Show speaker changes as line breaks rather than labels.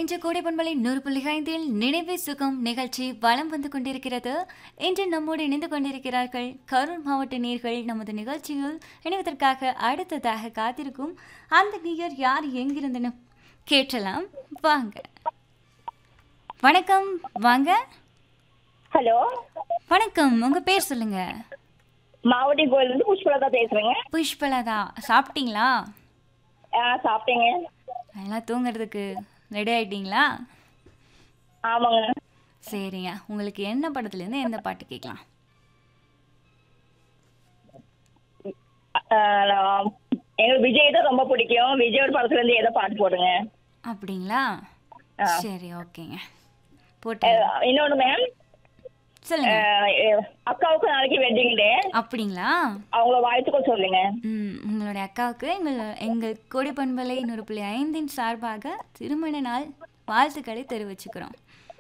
இன்று கோடைப்பண்பலை நூறு புள்ளி ஐந்தில் நினைவு சுகம் நிகழ்ச்சி வலம் வந்து கொண்டிருக்கிறது இன்று நம்மோடு இணைந்து கொண்டிருக்கிறார்கள் கரூர் மாவட்ட நீர்கள் நமது நிகழ்ச்சியில் இணைவதற்காக அடுத்ததாக காத்திருக்கும் அந்த நீர் யார் எங்கிருந்தன கேட்டலாம் வாங்க வணக்கம் வாங்க
ஹலோ
வணக்கம் உங்க பேர் சொல்லுங்க
மாவட்டி கோயில்ல இருந்து புஷ்பலதா பேசுறேங்க
புஷ்பலதா சாப்பிட்டீங்களா
ஆ சாப்பிட்டேங்க
எல்லாம் தூங்குறதுக்கு ரெடி ஆயிட்டீங்களா
ஆமாங்க
சரிங்க உங்களுக்கு என்ன படத்துலேருந்து எந்த பாட்டு கேட்கலாம்
ஆ, நான் எங்களுக்கு விஜய் தான் ரொம்ப பிடிக்கும் விஜயோட படத்துல இருந்து ஏதோ பாட்டு போடுங்க
அப்படிங்களா
ஆ.
சரி ஓகேங்க போட்டு
ஆ, இன்னொன்னு மேம்
சொல்லுங்க
அக்காவுக்கு நாளைக்கு வெட்டிங் டே
அப்படிங்களா
அவங்கள வாழ்த்துக்கள் சொல்லுங்க
ம் உங்களுடைய அக்காவுக்கு எங்கள் எங்கள் கொடி பண்பலை நூறு புள்ளி ஐந்தின் சார்பாக திருமண நாள் வாழ்த்துக்களை தெரிவிச்சுக்கிறோம்